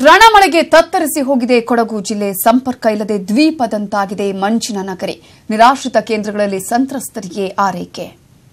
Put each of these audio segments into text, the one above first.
ರಣಮಳೆಗೆ ತತ್ತರಿಸಿ ಹೋಗಿದೆ ಕೊಡಗು ಜಿಲ್ಲೆ ಸಂಪರ್ಕ ಇಲ್ಲದೆ ದ್ವೀಪದಂತಾಗಿದೆ ಮಂಜಿನ ನಗರಿ ನಿರಾಶ್ರಿತ ಕೇಂದ್ರಗಳಲ್ಲಿ ಸಂತ್ರಸ್ತರಿಗೆ ಆರೈಕೆ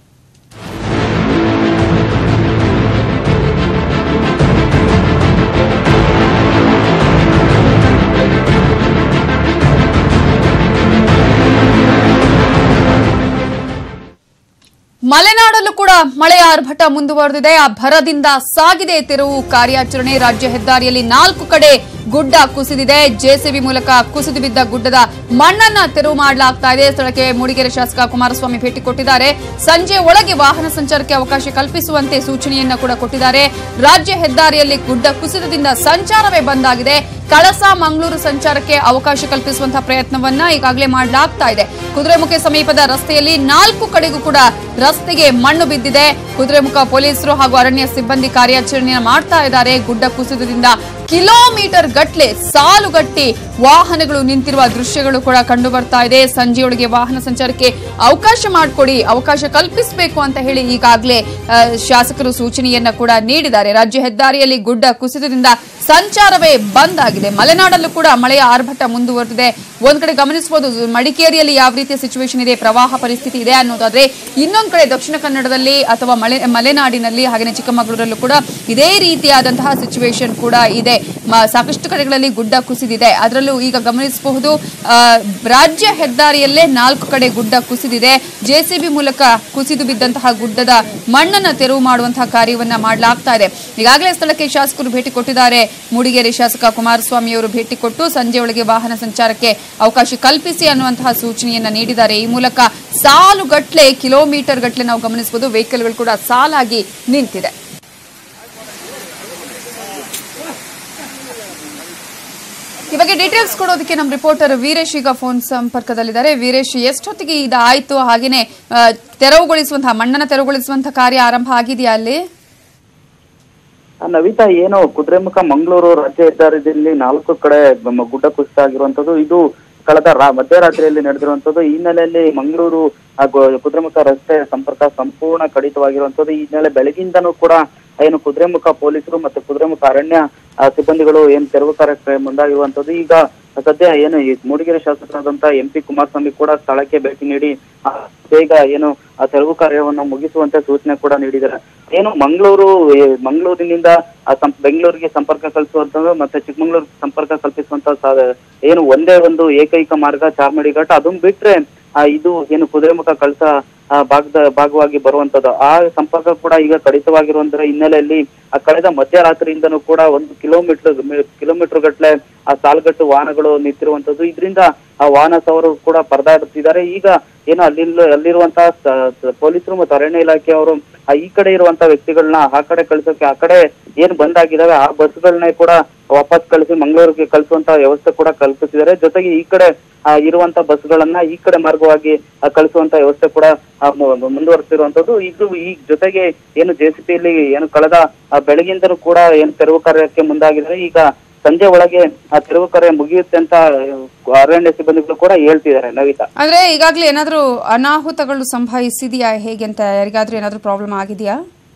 ಮಲೆನಾಡಲ್ಲೂ ಕೂಡ ಮಳೆಯ ಆರ್ಭಟ ಮುಂದುವರೆದಿದೆ ಆ ಭರದಿಂದ ಸಾಗಿದೆ ತೆರವು ಕಾರ್ಯಾಚರಣೆ ರಾಜ್ಯ ಹೆದ್ದಾರಿಯಲ್ಲಿ ನಾಲ್ಕು ಕಡೆ ಗುಡ್ಡ ಕುಸಿದಿದೆ ಜೆಸಿಬಿ ಮೂಲಕ ಕುಸಿದು ಬಿದ್ದ ಗುಡ್ಡದ ಮಣ್ಣನ್ನ ತೆರವು ಮಾಡಲಾಗ್ತಾ ಇದೆ ಸ್ಥಳಕ್ಕೆ ಮೂಡಿಗೆರೆ ಶಾಸಕ ಕುಮಾರಸ್ವಾಮಿ ಭೇಟಿ ಕೊಟ್ಟಿದ್ದಾರೆ ಸಂಜೆ ಒಳಗೆ ವಾಹನ ಸಂಚಾರಕ್ಕೆ ಅವಕಾಶ ಕಲ್ಪಿಸುವಂತೆ ಸೂಚನೆಯನ್ನ ಕೂಡ ಕೊಟ್ಟಿದ್ದಾರೆ ರಾಜ್ಯ ಹೆದ್ದಾರಿಯಲ್ಲಿ ಗುಡ್ಡ ಕುಸಿತದಿಂದ ಸಂಚಾರವೇ ಬಂದ್ ಆಗಿದೆ ಕಳಸ ಮಂಗಳೂರು ಸಂಚಾರಕ್ಕೆ ಅವಕಾಶ ಕಲ್ಪಿಸುವಂತಹ ಪ್ರಯತ್ನವನ್ನ ಈಗಾಗಲೇ ಮಾಡಲಾಗ್ತಾ ಇದೆ ಕುದುರೆಮುಖಿ ಸಮೀಪದ ರಸ್ತೆಯಲ್ಲಿ ನಾಲ್ಕು ಕಡೆಗೂ ಕೂಡ ರಸ್ತೆಗೆ ಮಣ್ಣು ಬಿದ್ದಿದೆ ಕುದುರೆಮುಖ ಪೊಲೀಸರು ಹಾಗೂ ಅರಣ್ಯ ಸಿಬ್ಬಂದಿ ಕಾರ್ಯಾಚರಣೆಯನ್ನು ಮಾಡ್ತಾ ಇದ್ದಾರೆ ಗುಡ್ಡ ಕುಸಿತದಿಂದ ಕಿಲೋಮೀಟರ್ ಗಟ್ಲೆ ಸಾಲುಗಟ್ಟಿ ವಾಹನಗಳು ನಿಂತಿರುವ ದೃಶ್ಯಗಳು ಕೂಡ ಕಂಡು ಬರ್ತಾ ಇದೆ ಸಂಜೆಯೊಳಗೆ ವಾಹನ ಸಂಚಾರಕ್ಕೆ ಅವಕಾಶ ಮಾಡಿಕೊಡಿ ಅವಕಾಶ ಕಲ್ಪಿಸಬೇಕು ಅಂತ ಹೇಳಿ ಈಗಾಗಲೇ ಆ, ಶಾಸಕರು ಸೂಚನೆಯನ್ನ ಕೂಡ ನೀಡಿದ್ದಾರೆ ರಾಜ್ಯ ಹೆದ್ದಾರಿಯಲ್ಲಿ ಗುಡ್ಡ ಕುಸಿತದಿಂದ ಸಂಚಾರವೇ ಬಂದ್ ಆಗಿದೆ ಮಲೆನಾಡಲ್ಲೂ ಕೂಡ ಮಳೆಯ ಆರ್ಭಟ ಮುಂದುವರೆದಿದೆ ಒಂದ್ ಕಡೆ ಗಮನಿಸಬಹುದು ಮಡಿಕೇರಿಯಲ್ಲಿ ಯಾವ ರೀತಿಯ ಸಿಚುವೇಶನ್ ಇದೆ ಪ್ರವಾಹ ಪರಿಸ್ಥಿತಿ ಇದೆ ಅನ್ನೋದಾದ್ರೆ ಇನ್ನೊಂದ್ ಕಡೆ ದಕ್ಷಿಣ ಕನ್ನಡದಲ್ಲಿ ಅಥವಾ ಮಲೆ ಮಲೆನಾಡಿನಲ್ಲಿ ಹಾಗೆಯೇ ಚಿಕ್ಕಮಗಳೂರಲ್ಲೂ ಕೂಡ ಇದೇ ರೀತಿಯಾದಂತಹ ಸಿಚುವೇಶನ್ ಕೂಡ ಇದೆ ಮ- ಸಾಕಷ್ಟು ಕಡೆಗಳಲ್ಲಿ ಗುಡ್ಡ ಕುಸಿದಿದೆ ಅದರಲ್ಲೂ ಈಗ ಗಮನಿಸಬಹುದು ಆ, ರಾಜ್ಯ ಹೆದ್ದಾರಿಯಲ್ಲೇ ನಾಲ್ಕು ಕಡೆ ಗುಡ್ಡ ಕುಸಿದಿದೆ ಜೆಸಿಬಿ ಮೂಲಕ ಕುಸಿದು ಬಿದ್ದಂತಹ ಗುಡ್ಡದ ಮಣ್ಣನ್ನ ತೆರವು ಮಾಡುವಂತಹ ಕಾರ್ಯವನ್ನ ಮಾಡಲಾಗ್ತಾ ಇದೆ ಈಗಾಗಲೇ ಸ್ಥಳಕ್ಕೆ ಶಾಸಕರು ಭೇಟಿ ಕೊಟ್ಟಿದ್ದಾರೆ ಮೂಡಿಗೆರೆ ಶಾಸಕ ಕುಮಾರಸ್ವಾಮಿ ಅವರು ಭೇಟಿ ಕೊಟ್ಟು ಸಂಜೆ ಒಳಗೆ ವಾಹನ ಸಂಚಾರಕ್ಕೆ ಅವಕಾಶ ಕಲ್ಪಿಸಿ ಅನ್ನುವಂತಹ ಸೂಚನೆಯನ್ನ ನೀಡಿದ್ದಾರೆ ಈ ಮೂಲಕ ಸಾಲುಗಟ್ಲೆ ಕಿಲೋಮೀಟರ್ ಗಟ್ಲೆ ನಾವು ಗಮನಿಸಬಹುದು ವೆಹಿಕಲ್ಗಳು ಕೂಡ ಸಾಲಾಗಿ ನಿಂತಿದೆ ಈ ಬಗ್ಗೆ ಡೀಟೇಲ್ಸ್ ಕೊಡೋದಕ್ಕೆ ನಮ್ಮ ರಿಪೋರ್ಟರ್ ವೀರೇಶ್ ಈಗ ಫೋನ್ ಸಂಪರ್ಕದಲ್ಲಿದ್ದಾರೆ ವೀರೇಶ್ ಎಷ್ಟೊತ್ತಿಗೆ ಇದಾಯ್ತು ಹಾಗೇನೆ ಆ, ತೆರವುಗೊಳಿಸುವಂತಹ ಮಣ್ಣನ್ನ ತೆರವುಗೊಳಿಸುವಂತಹ ಕಾರ್ಯ ಆರಂಭ ಆಗಿದೆಯಾ ಅಲ್ಲಿ ಆ, ನವಿತಾ ಏನು ಕುದುರೆಮುಖ ಮಂಗಳೂರು ರಾಜ್ಯ ಹೆದ್ದಾರಿಯಲ್ಲಿ ನಾಲ್ಕು ಕಡೆ ಮ- ಗುಡ್ಡ ಕುಸಿತ ಆಗಿರುವಂತದ್ದು ಇದು ಕಳೆದ ರಾ- ಮಧ್ಯರಾತ್ರಿಯಲ್ಲಿ ನಡೆದಿರುವಂತದ್ದು ಈ ಹಿನ್ನೆಲೆಯಲ್ಲಿ ಮಂಗಳೂರು ಹಾಗೂ ಕುದುರೆಮುಖ ರಸ್ತೆ ಸಂಪರ್ಕ ಸಂಪೂರ್ಣ ಕಡಿತವಾಗಿರುವಂತದ್ದು ಈ ಹಿನ್ನೆಲೆ ಬೆಳಗಿಂದನೂ ಕೂಡ ಏನು ಕುದುರೆಮುಖ ಪೊಲೀಸರು ಮತ್ತು ಕುದುರೆಮುಖ ಅರಣ್ಯ ಆ, ಸಿಬ್ಬಂದಿಗಳು ಏನು ತೆರವು ಕಾರ್ಯಕ್ಕೆ ಮುಂದಾಗಿರುವಂತದ್ದು ಈಗ ಸದ್ಯ ಏನು ಈ ಮೂಡಿಗೆರೆ ಶಾಸಕರಾದಂತ ಎಂ ಪಿ ಕುಮಾರಸ್ವಾಮಿ ಕೂಡ ಸ್ಥಳಕ್ಕೆ ಭೇಟಿ ನೀಡಿ ಆ, ಬೇಗ ಏನು ಆ ತೆರವು ಕಾರ್ಯವನ್ನು ಮುಗಿಸುವಂತೆ ಸೂಚನೆ ಕೂಡ ನೀಡಿದ್ದಾರೆ ಏನು ಮಂಗಳೂರು ಏ, ಮಂಗಳೂರಿನಿಂದ ಆ ಸಂ- ಬೆಂಗಳೂರಿಗೆ ಸಂಪರ್ಕ ಕಲ್ಪಿಸುವಂತದ್ದು ಮತ್ತೆ ಚಿಕ್ಕಮಗಳೂರು ಸಂಪರ್ಕ ಕಲ್ಪಿಸುವಂತ ಸಾ- ಏನು ಒಂದೇ ಒಂದು ಏಕೈಕ ಮಾರ್ಗ ಚಾರ್ಮಡಿ ಘಾಟ್ ಅದನ್ನ ಬಿಟ್ರೆ ಆ, ಇದು ಏನು ಕುದುರೆಮುಖ ಕಳಸ ಆ, ಭಾಗದ ಭಾಗವಾಗಿ ಬರುವಂತದ್ದು ಆ ಸಂಪರ್ಕ ಕೂಡ ಈಗ ಕಡಿತವಾಗಿರುವಂತರ ಹಿನ್ನೆಲೆಯಲ್ಲಿ ಆ ಕಳೆದ ಮಧ್ಯರಾತ್ರಿಯಿಂದನೂ ಕೂಡ ಒಂದು ಕಿಲೋಮೀಟರ್ ಕಿಲೋಮೀಟರ್ ಗಟ್ಲೆ ಆ ಸಾಲುಗಟ್ಟು ವಾಹನಗಳು ನಿಂತಿರುವಂತದ್ದು ಇದರಿಂದ ಆ ವಾಹನ ಸವಾರರು ಕೂಡ ಪರದಾಡುತ್ತಿದ್ದಾರೆ ಈಗ ಏನು ಅಲ್ಲಿ ಅಲ್ಲಿರುವಂತಹ ಸ- ಸ- ಪೊಲೀಸರು ಮತ್ತು ಅರಣ್ಯ ಇಲಾಖೆಯವರು ಆ ಈ ಕಡೆ ಇರುವಂತಹ ವ್ಯಕ್ತಿಗಳನ್ನ ಆ ಕಡೆ ಕಳ್ಸೋಕೆ ಆ ಕಡೆ ಏನ್ ಬಂದ್ ಆಗಿದಾವೆ ಆ ಬಸ್ಗಳನ್ನೇ ಕೂಡ ವಾಪಸ್ ಕಳಿಸಿ ಮಂಗಳೂರಿಗೆ ಕಳಿಸುವಂತ ವ್ಯವಸ್ಥೆ ಕೂಡ ಕಲ್ಪಿಸಿದ್ದಾರೆ ಜೊತೆಗೆ ಈ ಕಡೆ ಆ, ಇರುವಂತ ಬಸ್ಗಳನ್ನ ಈ ಕಡೆ ಮಾರ್ಗವಾಗಿ ಆ, ಕಳಿಸುವಂತ ವ್ಯವಸ್ಥೆ ಕೂಡ ಆ, ಮು- ಮು- ಮುಂದುವರೆಸಿರುವಂತದ್ದು ಇದು ಈ ಜೊತೆಗೆ ಏನು ಜೆಸಿಪಿಯಲ್ಲಿ ಏನು ಕಳೆದ ಆ, ಬೆಳಗಿಂದನೂ ಕೂಡ ಏನು ತೆರವು ಕಾರ್ಯಕ್ಕೆ ಮುಂದಾಗಿದ್ದಾರೆ ಈಗ ಸಂಜೆ ಒಳಗೆ ಆ ತೆರವು ಕಾರ್ಯ ಮುಗಿಯುತ್ತೆ ಅಂತ ಆ, ಅರಣ್ಯ ಸಿಬ್ಬಂದಿಗಳು ಕೂಡ ಹೇಳ್ತಿದ್ದಾರೆ ನವಿತಾ ಅಂದ್ರೆ ಈಗಾಗಲೇ ಏನಾದ್ರೂ ಅನಾಹುತಗಳು ಸಂಭವಿಸಿದೆಯಾ ಹೇಗೆ ಅಂತ ಯಾರಿಗಾದ್ರೂ ಏನಾದ್ರೂ ಪ್ರಾಬ್ಲಮ್ ಆಗಿದೆಯಾ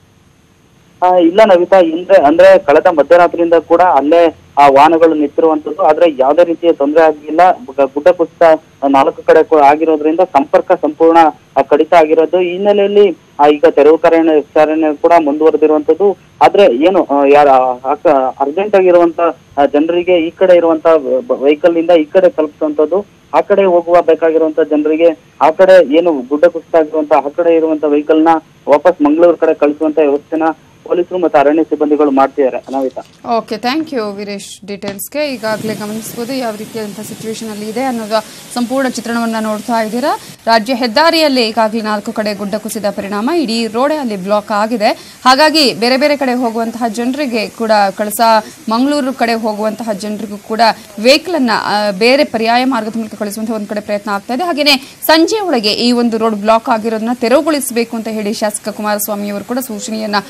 ಆ, ಇಲ್ಲ ನವಿತಾ ಅಂದ್ರೆ ಅಂದ್ರೆ ಕಳೆದ ಮಧ್ಯರಾತ್ರಿಯಿಂದ ಕೂಡ ಅಲ್ಲೇ ಆ ವಾಹನಗಳು ನಿಂತಿರುವಂತದ್ದು ಆದ್ರೆ ಯಾವುದೇ ರೀತಿಯ ತೊಂದರೆ ಆಗಿಲ್ಲ ಬ- ಗುಡ್ಡ ಕುಸಿತ ನಾಲ್ಕು ಕಡೆ ಕೂಡ ಆಗಿರೋದ್ರಿಂದ ಸಂಪರ್ಕ ಸಂಪೂರ್ಣ ಆ, ಕಡಿತ ಆಗಿರೋದು ಈ ಹಿನ್ನೆಲೆಯಲ್ಲಿ ಆ, ಈಗ ತೆರವು ಕಾರ್ಯಾಚರಣೆ ವಿಚಾರಣೆ ಕೂಡ ಮುಂದುವರೆದಿರುವಂತದ್ದು ಆದ್ರೆ ಏನು ಆ, ಯಾರ ಅರ್ಜೆಂಟ್ ಆಗಿರುವಂತ ಆ, ಜನರಿಗೆ ಈ ಕಡೆ ಇರುವಂತ ವೆಹಿಕಲ್ ನಿಂದ ಈ ಕಡೆ ತಲುಪಿಸುವಂತದ್ದು ಆ ಕಡೆ ಹೋಗುವ ಬೇಕಾಗಿರುವಂತ ಜನರಿಗೆ ಆ ಕಡೆ ಏನು ಗುಡ್ಡ ಕುಸಿತ ಆಗಿರುವಂತ ಆ ಕಡೆ ಇರುವಂತ ವೆಹಿಕಲ್ ನ ವಾಪಸ್ ಮಂಗಳೂರು ಕಡೆ ಕಳಿಸುವಂತ ವ್ಯವಸ್ಥೆನ ಪೊಲೀಸರು ಮತ್ತು ಅರಣ್ಯ ಸಿಬ್ಬಂದಿಗಳು ಮಾಡ್ತಿದ್ದಾರೆ ಅನಾವಿತ ಓಕೆ ಥ್ಯಾಂಕ್ ಯು ವೀರೇಶ್ ಡೀಟೇಲ್ಸ್ಗೆ ಈಗಾಗಲೇ ಗಮನಿಸಬಹುದು ಯಾವ ರೀತಿಯಾದಂತಹ ಸಿಚುವೇಶನ್ ಅಲ್ಲಿ ಇದೆ ಅನ್ನೋದ ಸಂಪೂರ್ಣ ಚಿತ್ರಣವನ್ನ ನೋಡ್ತಾ ಇದ್ದೀರಾ ರಾಜ್ಯ ಹೆದ್ದಾರಿಯಲ್ಲಿ ಈಗಾಗಲೇ ನಾಲ್ಕು ಕಡೆ ಗುಡ್ಡ ಕುಸಿದ ಪರಿಣಾಮ ಇಡೀ ರೋಡೇ ಅಲ್ಲಿ ಬ್ಲಾಕ್ ಆಗಿದೆ ಹಾಗಾಗಿ ಬೇರೆ ಬೇರೆ ಕಡೆ ಹೋಗುವಂತಹ ಜನರಿಗೆ ಕೂಡ ಕಳಸ ಮಂಗಳೂರು ಕಡೆ ಹೋಗುವಂತಹ ಜನರಿಗೂ ಕೂಡ ವೆಹಿಕಲ್ ಅನ್ನ ಆ, ಬೇರೆ ಪರ್ಯಾಯ ಮಾರ್ಗದ ಮೂಲಕ ಕಳಿಸುವಂತಹ ಒಂದು ಕಡೆ ಪ್ರಯತ್ನ ಆಗ್ತಾ ಇದೆ ಹಾಗೆಯೇ ಸಂಜೆ ಒಳಗೆ ಈ ಒಂದು ರೋಡ್ ಬ್ಲಾಕ್ ಆಗಿರೋದನ್ನ ತೆರವುಗೊಳಿಸಬೇಕು ಅಂತ ಹೇಳಿ ಶಾಸಕ ಕುಮಾರಸ್ವಾಮಿ ಅವರು ಕೂಡ ಸೂಚನೆಯನ್ನ ಕೊಟ್ಟಿದ್ದಾರೆ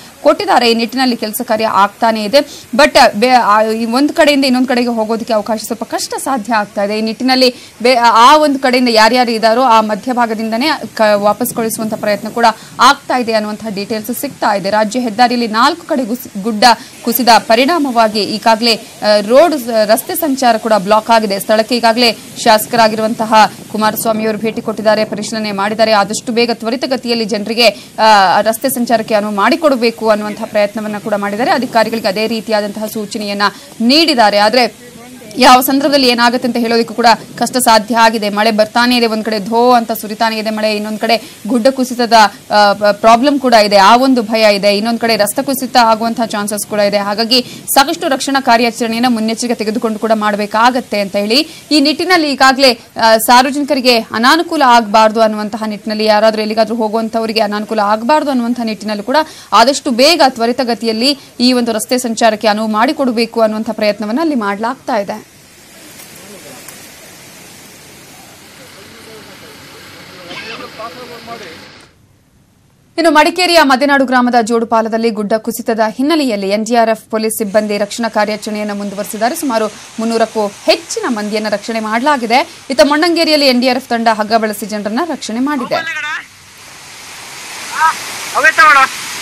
ಕೊಟ್ಟಿದ್ದಾರೆ ಈ ನಿಟ್ಟಿನಲ್ಲಿ ಕೆಲಸ ಕಾರ್ಯ ಆಗ್ತಾನೆ ಇದೆ ಬಟ್ ಒಂದು ಕಡೆಯಿಂದ ಇನ್ನೊಂದು ಕಡೆಗೆ ಹೋಗೋದಕ್ಕೆ ಅವಕಾಶ ಸ್ವಲ್ಪ ಕಷ್ಟ ಸಾಧ್ಯ ಆಗ್ತಾ ಇದೆ ಈ ನಿಟ್ಟಿನಲ್ಲಿ ಬೇ- ಆ ಒಂದು ಕಡೆಯಿಂದ ಯಾರ್ಯಾರು ಇದ್ದಾರೋ ಆ ಮಧ್ಯಭಾಗದಿಂದನೇ ಕ- ವಾಪಸ್ ಕಳಿಸುವಂತ ಪ್ರಯತ್ನ ಕೂಡ ಆಗ್ತಾ ಇದೆ ಅನ್ನುವಂತಹ ಡೀಟೇಲ್ಸ್ ಸಿಗ್ತಾ ಇದೆ ರಾಜ್ಯ ಹೆದ್ದಾರಿಯಲ್ಲಿ ನಾಲ್ಕು ಕಡೆ ಗುಸ್- ಗುಡ್ಡ ಕುಸಿದ ಪರಿಣಾಮವಾಗಿ ಈಗಾಗಲೇ ರೋಡ್ ರಸ್ತೆ ಸಂಚಾರ ಕೂಡ ಬ್ಲಾಕ್ ಆಗಿದೆ ಸ್ಥಳಕ್ಕೆ ಈಗಾಗಲೇ ಶಾಸಕರಾಗಿರುವಂತಹ ಕುಮಾರಸ್ವಾಮಿ ಅವರು ಭೇಟಿ ಕೊಟ್ಟಿದ್ದಾರೆ ಪರಿಶೀಲನೆ ಮಾಡಿದ್ದಾರೆ ಆದಷ್ಟು ಬೇಗ ತ್ವರಿತಗತಿಯಲ್ಲಿ ಜನರಿಗೆ ಆ, ರಸ್ತೆ ಸಂಚಾರಕ್ಕೆ ಅನುವು ಮಾಡಿಕೊಡಬೇಕು ಅನ್ನುವಂತಹ ಪ್ರಯತ್ನವನ್ನ ಕೂಡ ಮಾಡಿದ್ದಾರೆ ಅಧಿಕಾರಿಗಳಿಗೆ ಅದೇ ರೀತಿಯಾದಂತಹ ಸೂಚನೆಯನ್ನ ನೀಡಿದ್ದಾರೆ ಆದ್ರೆ ಯಾವ ಸಂದರ್ಭದಲ್ಲಿ ಏನಾಗುತ್ತೆ ಅಂತ ಹೇಳೋದಕ್ಕೂ ಕೂಡ ಕಷ್ಟ ಸಾಧ್ಯ ಆಗಿದೆ ಮಳೆ ಬರ್ತಾನೆ ಇದೆ ಒಂದ್ ಕಡೆ ಧೋ ಅಂತ ಸುರಿತಾನೆ ಇದೆ ಮಳೆ ಇನ್ನೊಂದ್ ಕಡೆ ಗುಡ್ಡ ಕುಸಿತದ ಪ್ರಾಬ್ಲಮ್ ಕೂಡ ಇದೆ ಆ ಒಂದು ಭಯ ಇದೆ ಇನ್ನೊಂದ್ ಕಡೆ ರಸ್ತೆ ಕುಸಿತ ಆಗುವಂತಹ ಚಾನ್ಸಸ್ ಕೂಡ ಇದೆ ಹಾಗಾಗಿ ಸಾಕಷ್ಟು ರಕ್ಷಣಾ ಕಾರ್ಯಾಚರಣೆಯನ್ನ ಮುನ್ನೆಚ್ಚರಿಕೆ ತೆಗೆದುಕೊಂಡು ಕೂಡ ಮಾಡಬೇಕಾಗತ್ತೆ ಅಂತ ಹೇಳಿ ಈ ನಿಟ್ಟಿನಲ್ಲಿ ಈಗಾಗಲೇ ಆ, ಸಾರ್ವಜನಿಕರಿಗೆ ಅನಾನುಕೂಲ ಆಗಬಾರ್ದು ಅನ್ನುವಂತಹ ನಿಟ್ಟಿನಲ್ಲಿ ಯಾರಾದ್ರೂ ಎಲ್ಲಿಗಾದ್ರೂ ಹೋಗುವಂತವರಿಗೆ ಅನಾನುಕೂಲ ಆಗಬಾರ್ದು ಅನ್ನುವಂತಹ ನಿಟ್ಟಿನಲ್ಲಿ ಕೂಡ ಆದಷ್ಟು ಬೇಗ ತ್ವರಿತಗತಿಯಲ್ಲಿ ಈ ಒಂದು ರಸ್ತೆ ಸಂಚಾರಕ್ಕೆ ಅನುವು ಮಾಡಿಕೊಡಬೇಕು ಅನ್ನುವಂತಹ ಪ್ರಯತ್ನವನ್ನ ಅಲ್ಲಿ ಮಾಡಲಾಗ್ತಾ ಇದೆ ಇನ್ನು ಮಡಿಕೇರಿಯ ಮದೆನಾಡು ಗ್ರಾಮದ ಜೋಡುಪಾಲದಲ್ಲಿ ಗುಡ್ಡ ಕುಸಿತದ ಹಿನ್ನೆಲೆಯಲ್ಲಿ ಎನ್ಡಿಆರ್ಎಫ್ ಪೊಲೀಸ್ ಸಿಬ್ಬಂದಿ ರಕ್ಷಣಾ ಕಾರ್ಯಾಚರಣೆಯನ್ನು ಮುಂದುವರೆಸಿದ್ದಾರೆ ಸುಮಾರು ಮುನ್ನೂರಕ್ಕೂ ಹೆಚ್ಚಿನ ಮಂದಿಯನ್ನು ರಕ್ಷಣೆ ಮಾಡಲಾಗಿದೆ ಇತ್ತ ಮೊಣ್ಣಂಗೇರಿಯಲ್ಲಿ ಎನ್ಡಿಆರ್ಎಫ್ ತಂಡ ಹಗ್ಗ ಬಳಸಿ ಜನರನ್ನ ರಕ್ಷಣೆ ಮಾಡಿದೆ ಅವೇ ತಗೊಳ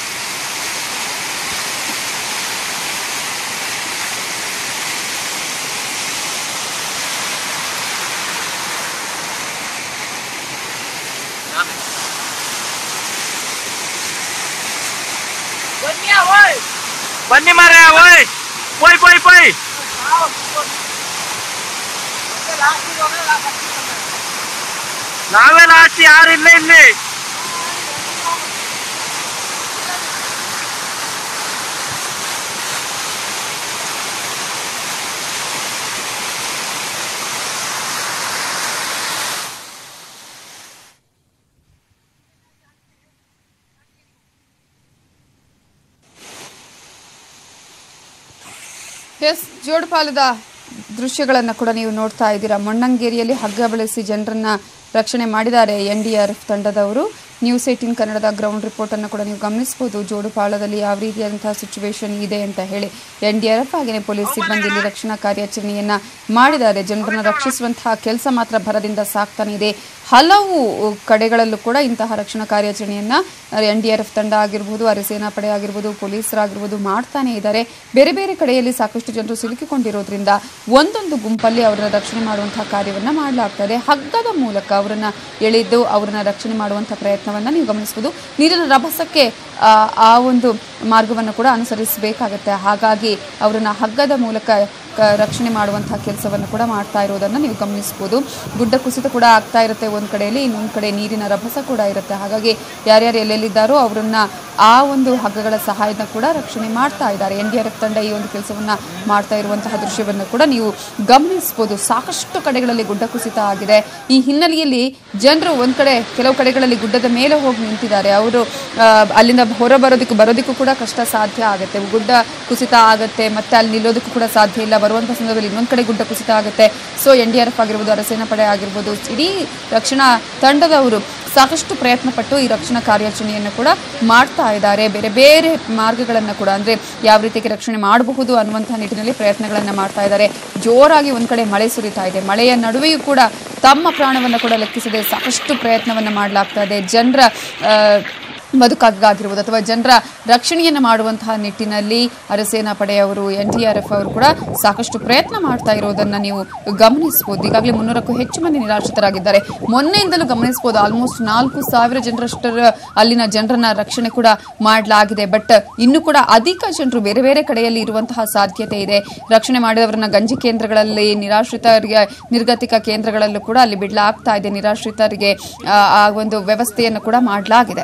ಬನ್ನಿ ಮಾರ ಓಯ್ ಪೋಯ್ ಪೋಯ್ ಪೋಯ್ ನಾವೇ ಲಾಸ್ಟ್ ಯಾರು ಇಲ್ಲ ಇಲ್ಲಿ ಎಸ್ ಜೋಡುಪಾಲದ ದೃಶ್ಯಗಳನ್ನು ಕೂಡ ನೀವು ನೋಡ್ತಾ ಇದ್ದೀರಾ ಮೊಣ್ಣಂಗೇರಿಯಲ್ಲಿ ಹಗ್ಗ ಬಳಸಿ ಜನರನ್ನ ರಕ್ಷಣೆ ಮಾಡಿದ್ದಾರೆ ಎನ್ ಡಿ ಆರ್ ಎಫ್ ತಂಡದವರು ನ್ಯೂಸ್ ಏಟಿನ್ ಕನ್ನಡದ ಗ್ರೌಂಡ್ ರಿಪೋರ್ಟ್ ಅನ್ನು ಕೂಡ ನೀವು ಗಮನಿಸಬಹುದು ಜೋಡುಪಾಳದಲ್ಲಿ ಯಾವ ರೀತಿಯಾದಂತಹ ಸಿಚುವೇಶನ್ ಇದೆ ಅಂತ ಹೇಳಿ ಎನ್ ಡಿ ಆರ್ ಎಫ್ ಹಾಗೆಯೇ ಪೊಲೀಸ್ ಸಿಬ್ಬಂದಿ ಇಲ್ಲಿ ರಕ್ಷಣಾ ಕಾರ್ಯಾಚರಣೆಯನ್ನ ಮಾಡಿದ್ದಾರೆ ಜನರನ್ನ ರಕ್ಷಿಸುವಂತಹ ಕೆಲಸ ಮಾತ್ರ ಭರದಿಂದ ಸಾಕ್ತಾನೆ ಇದೆ ಹಲವು ಕಡೆಗಳಲ್ಲೂ ಕೂಡ ಇಂತಹ ರಕ್ಷಣಾ ಕಾರ್ಯಾಚರಣೆಯನ್ನ ಎನ್ ಡಿ ಆರ್ ಎಫ್ ತಂಡ ಆಗಿರ್ಬೋದು ಅರೆಸೇನಾ ಪಡೆ ಆಗಿರ್ಬೋದು ಪೊಲೀಸರಾಗಿರ್ಬೋದು ಮಾಡ್ತಾನೆ ಇದ್ದಾರೆ ಬೇರೆ ಬೇರೆ ಕಡೆಯಲ್ಲಿ ಸಾಕಷ್ಟು ಜನರು ಸಿಲುಕಿಕೊಂಡಿರೋದ್ರಿಂದ ಒಂದೊಂದು ಗುಂಪಲ್ಲಿ ಅವರನ್ನ ರಕ್ಷಣೆ ಮಾಡುವಂತಹ ಕಾರ್ಯವನ್ನ ಮಾಡಲಾಗ್ತದೆ ಹಗ್ಗದ ಮೂಲಕ ಅವರನ್ನ ಎಳೆದು ಅವರನ್ನ ರಕ್ಷಣೆ ಮಾಡುವಂತಹ ಪ್ರಯತ್ನವನ್ನ ನೀವು ಗಮನಿಸಬಹುದು ನೀರಿನ ರಭಸಕ್ಕೆ ಆ, ಆ ಒಂದು ಮಾರ್ಗವನ್ನು ಕೂಡ ಅನುಸರಿಸಬೇಕಾಗತ್ತೆ ಹಾಗಾಗಿ ಅವರನ್ನ ಹಗ್ಗದ ಮೂಲಕ ಕ- ರಕ್ಷಣೆ ಮಾಡುವಂತಹ ಕೆಲಸವನ್ನು ಕೂಡ ಮಾಡ್ತಾ ಇರೋದನ್ನ ನೀವು ಗಮನಿಸಬಹುದು ಗುಡ್ಡ ಕುಸಿತ ಕೂಡ ಆಗ್ತಾ ಇರುತ್ತೆ ಒಂದ್ ಕಡೆಯಲ್ಲಿ ಇನ್ನೊಂದ್ ಕಡೆ ನೀರಿನ ರಭಸ ಕೂಡ ಇರುತ್ತೆ ಹಾಗಾಗಿ ಯಾರ್ಯಾರು ಎಲ್ಲೆಲ್ಲಿದ್ದಾರೋ ಅವರನ್ನ ಆ ಒಂದು ಹಗ್ಗಗಳ ಸಹಾಯದಿಂದ ಕೂಡ ರಕ್ಷಣೆ ಮಾಡ್ತಾ ಇದ್ದಾರೆ ಎನ್ ಡಿ ಆರ್ ಎಫ್ ತಂಡ ಈ ಒಂದು ಕೆಲಸವನ್ನ ಮಾಡ್ತಾ ಇರುವಂತಹ ದೃಶ್ಯವನ್ನು ಕೂಡ ನೀವು ಗಮನಿಸಬಹುದು ಸಾಕಷ್ಟು ಕಡೆಗಳಲ್ಲಿ ಗುಡ್ಡ ಕುಸಿತ ಆಗಿದೆ ಈ ಹಿನ್ನೆಲೆಯಲ್ಲಿ ಜನರು ಒಂದ್ ಕಡೆ ಕೆಲವು ಕಡೆಗಳಲ್ಲಿ ಗುಡ್ಡದ ಮೇಲೆ ಹೋಗಿ ನಿಂತಿದ್ದಾರೆ ಅವರು ಆ, ಅಲ್ಲಿಂದ ಹೊರ ಬರೋದಕ್ಕೂ ಬರೋದಕ್ಕೂ ಕೂಡ ಕಷ್ಟ ಸಾಧ್ಯ ಆಗುತ್ತೆ ಗುಡ್ಡ ಕುಸಿತ ಆಗುತ್ತೆ ಮತ್ತೆ ಅಲ್ಲಿ ನಿಲ್ಲೋದಕ್ಕೂ ಕೂಡ ಸಾಧ್ಯ ಇಲ್ಲ ಬರುವಂತಹ ಸಂದರ್ಭದಲ್ಲಿ ಇನ್ನೊಂದ್ ಕಡೆ ಗುಡ್ಡ ಕುಸಿತ ಆಗುತ್ತೆ so N D R F ಆಗಿರ್ಬೋದು ಅರಸೇನಾ ಪಡೆ ಆಗಿರ್ಬೋದು ಇಡೀ ರಕ್ಷಣಾ ತಂಡದವರು ಸಾಕಷ್ಟು ಪ್ರಯತ್ನ ಪಟ್ಟು ಈ ರಕ್ಷಣಾ ಕಾರ್ಯಾಚರಣೆಯನ್ನು ಕೂಡ ಮಾಡ್ತಾ ಇದ್ದಾರೆ ಬೇರೆ ಬೇರೆ ಮಾರ್ಗಗಳನ್ನು ಕೂಡ ಅಂದ್ರೆ ಯಾವ ರೀತಿಯಾಗಿ ರಕ್ಷಣೆ ಮಾಡಬಹುದು ಅನ್ನುವಂತಹ ನಿಟ್ಟಿನಲ್ಲಿ ಪ್ರಯತ್ನಗಳನ್ನ ಮಾಡ್ತಾ ಇದ್ದಾರೆ ಜೋರಾಗಿ ಒಂದ್ ಕಡೆ ಮಳೆ ಸುರಿತಾ ಇದೆ ಮಳೆಯ ನಡುವೆಯೂ ಕೂಡ ತಮ್ಮ ಪ್ರಾಣವನ್ನು ಕೂಡ ಲೆಕ್ಕಿಸದೆ ಸಾಕಷ್ಟು ಪ್ರಯತ್ನವನ್ನ ಮಾಡಲಾಗ್ತಾ ಇದೆ ಜನರ ಬದುಕಾಗಿರ್ಬೋದು ಅಥವಾ ಜನರ ರಕ್ಷಣೆಯನ್ನು ಮಾಡುವಂತಹ ನಿಟ್ಟಿನಲ್ಲಿ ಅರಸೇನಾ ಪಡೆಯವರು ಎನ್ ಡಿ ಆರ್ ಎಫ್ ಅವರು ಕೂಡ ಸಾಕಷ್ಟು ಪ್ರಯತ್ನ ಮಾಡ್ತಾ ಇರೋದನ್ನ ನೀವು ಗಮನಿಸಬಹುದು ಈಗಾಗಲೇ ಮುನ್ನೂರಕ್ಕೂ ಹೆಚ್ಚು ಮಂದಿ ನಿರಾಶ್ರಿತರಾಗಿದ್ದಾರೆ ಮೊನ್ನೆಯಿಂದಲೂ ಗಮನಿಸಬಹುದು ಆಲ್ಮೋಸ್ಟ್ ನಾಲ್ಕು ಸಾವಿರ ಜನರಷ್ಟರ ಅಲ್ಲಿನ ಜನರನ್ನ ರಕ್ಷಣೆ ಕೂಡ ಮಾಡಲಾಗಿದೆ ಬಟ್ ಇನ್ನು ಕೂಡ ಅಧಿಕ ಜನರು ಬೇರೆ ಬೇರೆ ಕಡೆಯಲ್ಲಿ ಇರುವಂತಹ ಸಾಧ್ಯತೆ ಇದೆ ರಕ್ಷಣೆ ಮಾಡಿದವರನ್ನ ಗಂಜಿ ಕೇಂದ್ರಗಳಲ್ಲಿ ನಿರಾಶ್ರಿತರಿಗೆ ನಿರ್ಗತಿಕ ಕೇಂದ್ರಗಳಲ್ಲೂ ಕೂಡ ಅಲ್ಲಿ ಬಿಡಲಾಗ್ತಾ ಇದೆ ನಿರಾಶ್ರಿತರಿಗೆ ಆ, ಆ ಒಂದು ವ್ಯವಸ್ಥೆಯನ್ನು ಕೂಡ ಮಾಡಲಾಗಿದೆ